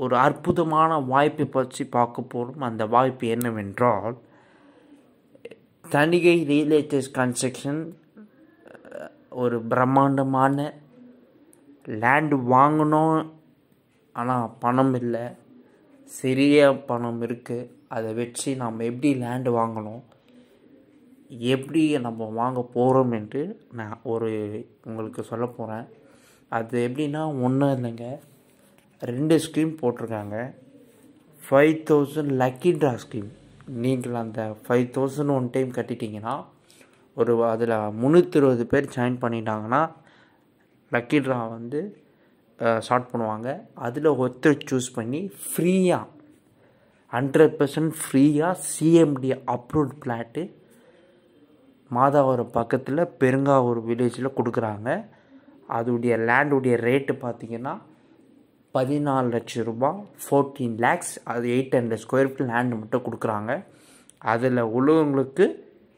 ஒரு அற்புதமான வாய்ப்பை பற்றி பார்க்க போகிறோம் அந்த வாய்ப்பு என்னவென்றால் தணிகை ரியல் எஸ்டேட் கன்ஸ்ட்ரக்ஷன் ஒரு பிரம்மாண்டமான லேண்டு வாங்கணும் ஆனால் பணம் இல்லை சரியாக பணம் இருக்குது அதை வச்சு நம்ம எப்படி லேண்டு வாங்கணும் எப்படி நம்ம வாங்க போகிறோம் என்று நான் ஒரு உங்களுக்கு சொல்ல போகிறேன் அது எப்படின்னா ஒன்றும் இல்லைங்க ரெண்டு ஸ்கீம் போட்டிருக்காங்க five thousand lucky draw scheme நீங்கள் அந்த ஃபைவ் தௌசண்ட் ஒன் டைம் கட்டிட்டீங்கன்னா ஒரு அதில் முந்நூற்றி இருபது பேர் ஜாயின் பண்ணிட்டாங்கன்னா லக்கி ட்ரா வந்து ஸ்டார்ட் பண்ணுவாங்க அதில் ஒருத்தர் சூஸ் பண்ணி ஃப்ரீயாக ஹண்ட்ரட் பர்சன்ட் ஃப்ரீயாக சிஎம்டி அப்ரூவ்ட் பிளாட்டு மாதாவரம் பக்கத்தில் பெருங்காவூர் வில்லேஜில் கொடுக்குறாங்க அதோடைய லேண்டுடைய ரேட்டு பார்த்தீங்கன்னா பதினாலு லட்சம் ரூபாய் ஃபோர்டீன் லேக்ஸ் அது eight hundred square feet land மட்டும் கொடுக்குறாங்க அதில் உள்ளவங்களுக்கு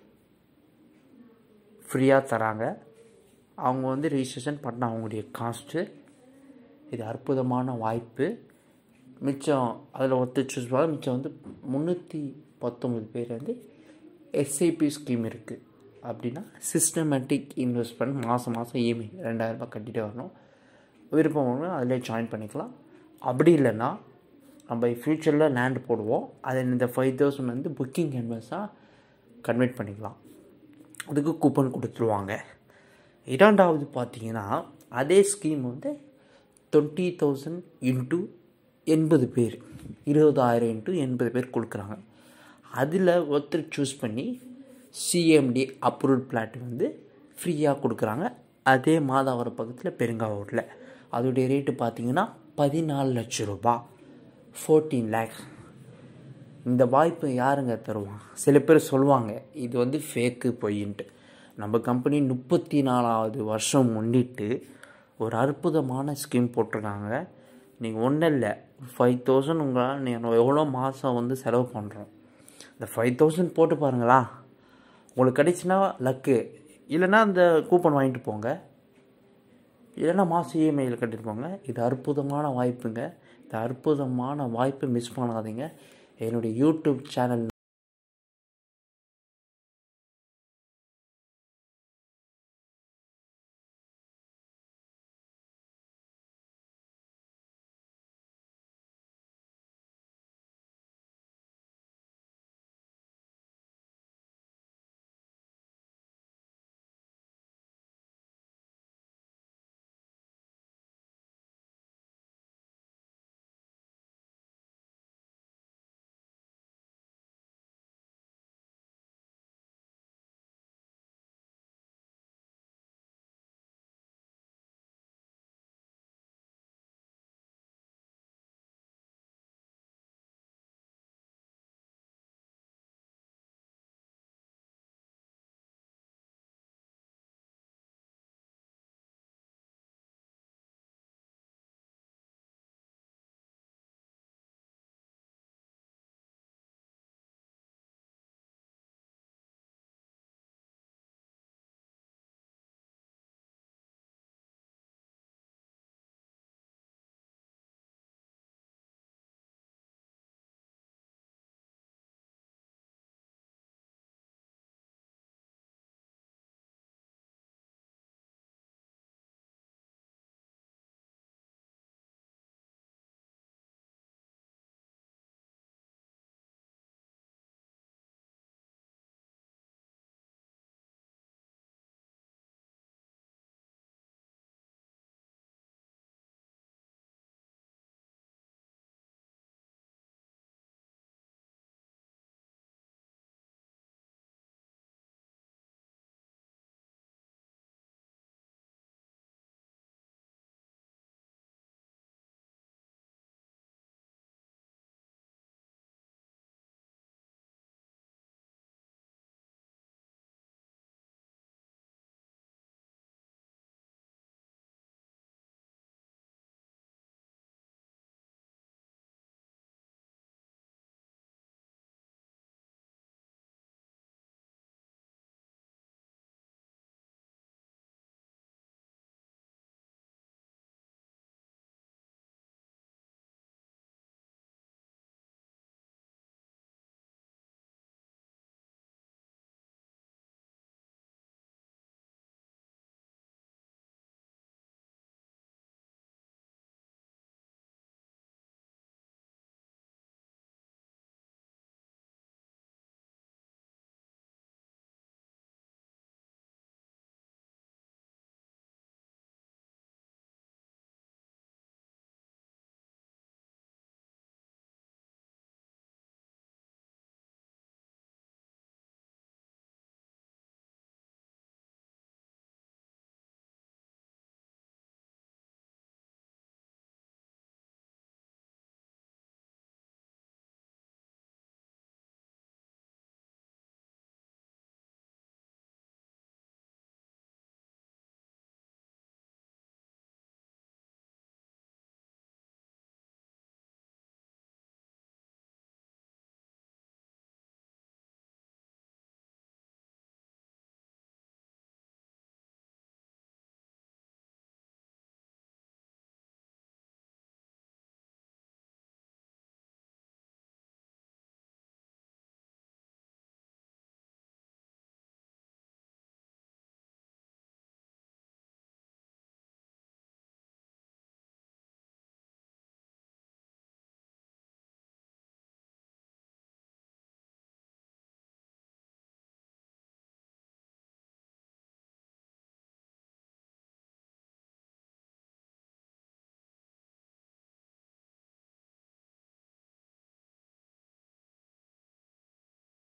ஃப்ரீயாக தராங்க அவங்க வந்து ரிஜிஸ்ட்ரேஷன் பண்ண அவங்களுடைய காஸ்ட்டு இது அற்புதமான வாய்ப்பு மிச்சம் அதில் ஒருத்தர் சூஸ் பண்ண மிச்சம் வந்து முந்நூற்றி பத்தொம்பது பேர் வந்து எஸ்ஐபி ஸ்கீம் இருக்குது அப்படின்னா சிஸ்டமேட்டிக் இன்வெஸ்ட்மெண்ட் மாதம் மாதம் இஎம்ஐ ரெண்டாயிரரூபா கட்டிகிட்டே வரணும் விருப்பம் ஒன்று அதிலே ஜாயின் பண்ணிக்கலாம் அப்படி இல்லைன்னா நம்ம ஃப்யூச்சரில் லேண்ட் போடுவோம் அதை இந்த ஃபைவ் தௌசண்ட் வந்து புக்கிங் கேன்வஸாக கன்வெர்ட் பண்ணிக்கலாம் அதுக்கு கூப்பன் கொடுத்துருவாங்க இரண்டாவது பார்த்தீங்கன்னா அதே ஸ்கீம் வந்து டுவெண்ட்டி தௌசண்ட் இன்ட்டு எண்பது பேர் இருபதாயிரம் இன்ட்டு எண்பது பேர் கொடுக்குறாங்க அதில் ஒருத்தர் சூஸ் பண்ணி சிஎம்டி அப்ரூவல் பிளாட் வந்து ஃப்ரீயாக கொடுக்குறாங்க அதே மாதாவரம் பக்கத்தில் பெருங்காவூரில் அதோடைய ரேட்டு பார்த்தீங்கன்னா பதினாலு லட்சம் ரூபா ஃபோர்டீன் லேக்ஸ் இந்த வாய்ப்பு யாருங்க தருவான் சில பேர் சொல்லுவாங்க இது வந்து ஃபேக்கு பொய்ன்ட்டு நம்ம கம்பெனி முப்பத்தி நாலாவது வருஷம் முன்னிட்டு ஒரு அற்புதமான ஸ்கீம் போட்டிருக்காங்க நீங்கள் ஒன்றும் இல்லை ஃபைவ் தௌசண்ட் உங்களால் நீங்கள் எவ்வளோ மாதம் வந்து செலவு பண்ணுறோம் இந்த ஃபைவ் தௌசண்ட் போட்டு பாருங்களா உங்களுக்கு கிடைச்சுன்னா லக்கு இல்லைன்னா அந்த கூப்பன் வாங்கிட்டு போங்க இல்லைன்னா மாதம் இஎம்ஐயில் கட்டிட்டு போங்க இது அற்புதமான வாய்ப்புங்க இந்த அற்புதமான வாய்ப்பை மிஸ் பண்ணாதீங்க என்னுடைய யூடியூப் சேனல்